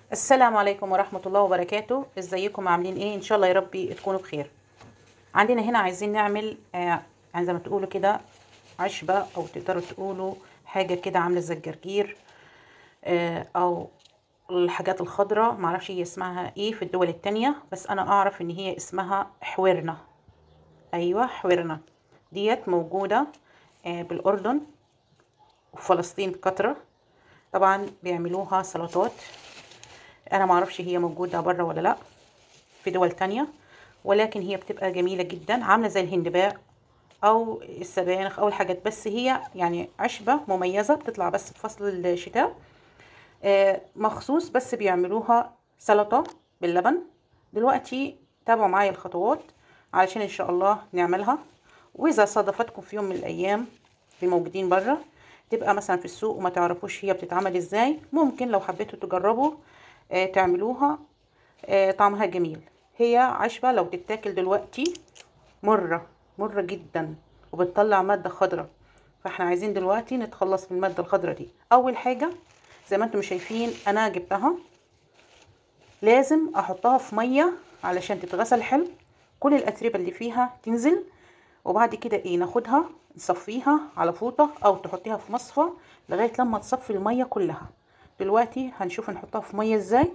السلام عليكم ورحمة الله وبركاته ازيكم عاملين ايه ان شاء الله يا ربي تكونوا بخير عندنا هنا عايزين نعمل آه يعني زي ما تقولوا كده عشبة او تقدروا تقولوا حاجة كده عاملة زي الجرجير آه او الحاجات الخضراء معرفش هي اسمها ايه في الدول التانية بس انا اعرف ان هي اسمها حورنة ايوه حورنة ديت موجودة آه بالاردن وفلسطين بكترة طبعا بيعملوها سلطات انا معرفش هي موجودة بره ولا لا في دول تانية ولكن هي بتبقى جميلة جدا عاملة زي الهندباء او السبانخ او الحاجات بس هي يعني عشبة مميزة بتطلع بس في فصل الشتاء آه مخصوص بس بيعملوها سلطة باللبن دلوقتي تابعوا معايا الخطوات علشان ان شاء الله نعملها واذا صادفتكم في يوم من الايام في موجودين بره تبقى مثلا في السوق وما تعرفوش هي بتتعمل ازاي ممكن لو حبيتوا تجربوا آه تعملوها آه طعمها جميل هي عشبة لو تتاكل دلوقتي مرة مرة جدا وبتطلع مادة خضراء فاحنا عايزين دلوقتي نتخلص من المادة الخضراء دي اول حاجة زي ما انتم شايفين انا جبتها لازم احطها في مية علشان تتغسل حلو كل الاتربة اللي فيها تنزل وبعد كده ايه ناخدها نصفيها على فوطة او تحطيها في مصفى لغاية لما تصفي المية كلها دلوقتي هنشوف نحطها في مية ازاي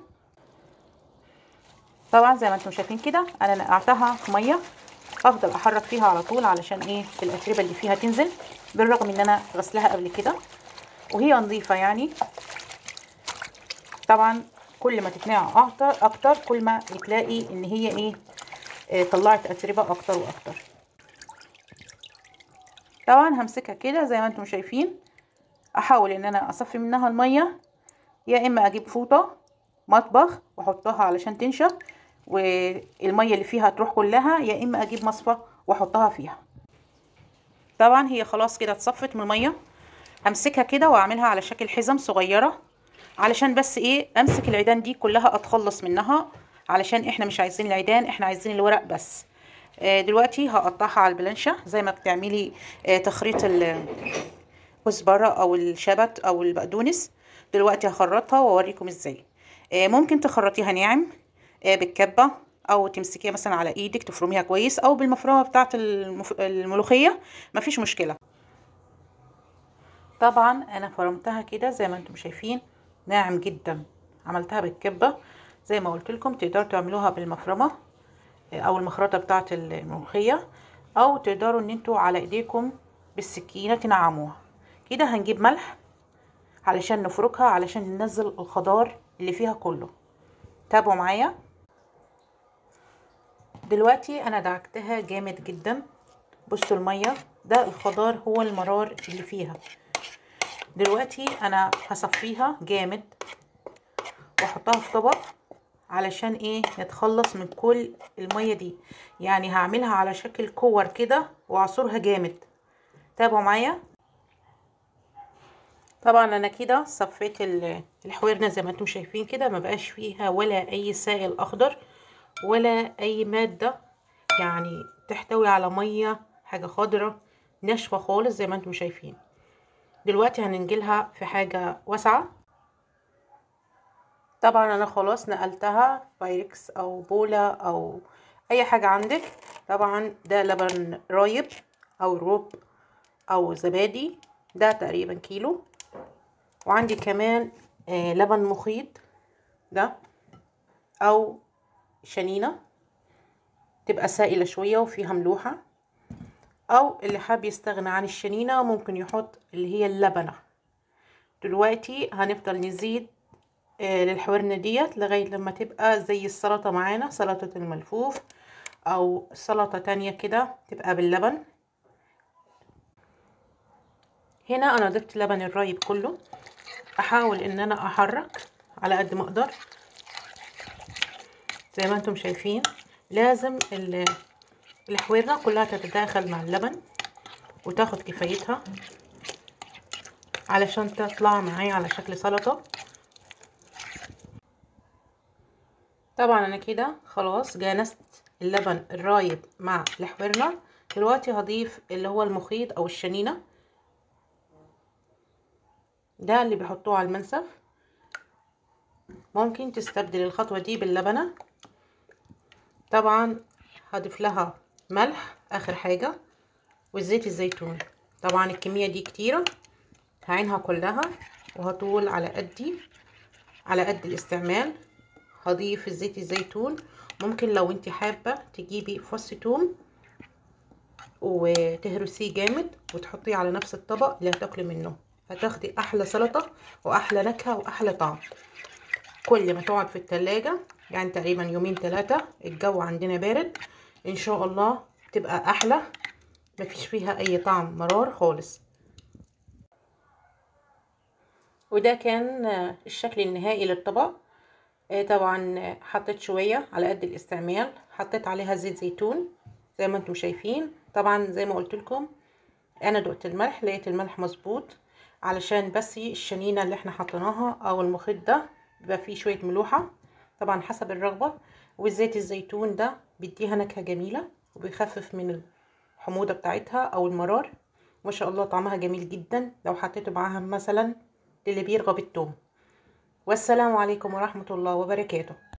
طبعا زي ما انتم شايفين كده انا نقعتها في مية افضل احرك فيها على طول علشان ايه الاتربة اللي فيها تنزل بالرغم ان انا غسلها قبل كده وهي نظيفة يعني طبعا كل ما تتنقع اكتر اكتر كل ما تلاقي ان هي ايه اه طلعت اتربة اكتر واكتر طبعا همسكها كده زي ما انتم شايفين احاول ان انا اصفي منها المية يا اما اجيب فوطة مطبخ واحطها علشان تنشف والمية اللي فيها تروح كلها يا اما اجيب مصفى واحطها فيها طبعا هي خلاص كده اتصفت من المية همسكها كده واعملها على شكل حزم صغيرة علشان بس ايه امسك العيدان دي كلها اتخلص منها علشان احنا مش عايزين العيدان احنا عايزين الورق بس دلوقتي هقطعها على البلانشة زي ما بتعملي تخريط الكزبرة او الشبت او البقدونس دلوقتي هخرطها واوريكم ازاي ممكن تخرطيها ناعم بالكبة او تمسكيها مثلا على ايدك تفرميها كويس او بالمفرمة بتاعه الملوخية مفيش مشكلة طبعا انا فرمتها كده زي ما انتم شايفين ناعم جدا عملتها بالكبة زي ما قلت لكم تقدروا تعملوها بالمفرمة او المخرطة بتاعه الملوخية او تقدروا ان انتوا على ايديكم بالسكينة تنعموها كده هنجيب ملح علشان نفركها علشان ننزل الخضار اللي فيها كله تابعوا معايا دلوقتي انا دعكتها جامد جدا بصوا المية ده الخضار هو المرار اللي فيها دلوقتي انا هصفيها جامد واحطها في طبق علشان ايه نتخلص من كل المية دي يعني هعملها على شكل كور كده واعصرها جامد تابعوا معايا طبعا انا كده صفيت الحويرنة زي ما انتم شايفين كده ما بقاش فيها ولا اي سائل اخضر ولا اي مادة يعني تحتوي على مية حاجة خضرة ناشفة خالص زي ما انتم شايفين دلوقتي هننجلها في حاجة واسعة طبعا انا خلاص نقلتها بايركس او بولة او اي حاجة عندك طبعا ده لبن رايب او روب او زبادي ده تقريبا كيلو وعندي كمان آه لبن مخيط ده او شنينة تبقى سائلة شوية وفيها ملوحة او اللي حاب يستغنى عن الشنينة ممكن يحط اللي هي اللبنة دلوقتي هنفضل نزيد آه للحورنة ديت لغاية لما تبقى زي السلطة معانا سلطة الملفوف او سلطة تانية كده تبقى باللبن هنا انا ضفت لبن الرايب كله احاول ان انا احرك على قد ما اقدر زي ما انتم شايفين لازم الحويرنة كلها تتداخل مع اللبن وتاخد كفايتها علشان تطلع معايا على شكل سلطة طبعا انا كده خلاص جانست اللبن الرايب مع الحويرنة دلوقتي هضيف اللي هو المخيط او الشنينة ده اللي بيحطوه على المنسف ممكن تستبدل الخطوة دي باللبنة طبعا هضيف لها ملح اخر حاجة وزيت الزيتون طبعا الكمية دي كتيرة هعينها كلها وهطول على قدي على قد الاستعمال هضيف الزيت الزيتون ممكن لو انت حابة تجيبي فص توم وتهرسيه جامد وتحطيه على نفس الطبق اللي هتاكلي منه هتاخدي احلى سلطة واحلى نكهة واحلى طعم كل ما تقعد في التلاجة يعني تقريبا يومين ثلاثة الجو عندنا بارد ان شاء الله تبقى احلى مفيش فيها اي طعم مرار خالص وده كان الشكل النهائي للطبق طبعا حطيت شوية على قد الاستعمال حطيت عليها زيت زيتون زي ما انتم شايفين طبعا زي ما قلت لكم انا دقت الملح لقيت الملح مظبوط علشان بس الشنينة اللي احنا حطيناها او المخيط ده بيبقى فيه شوية ملوحة طبعا حسب الرغبة والزيت الزيتون ده بيديها نكهة جميلة وبيخفف من الحموضة بتاعتها او المرار ما شاء الله طعمها جميل جدا لو حطيته معاها مثلا اللي بيرغب التوم والسلام عليكم ورحمة الله وبركاته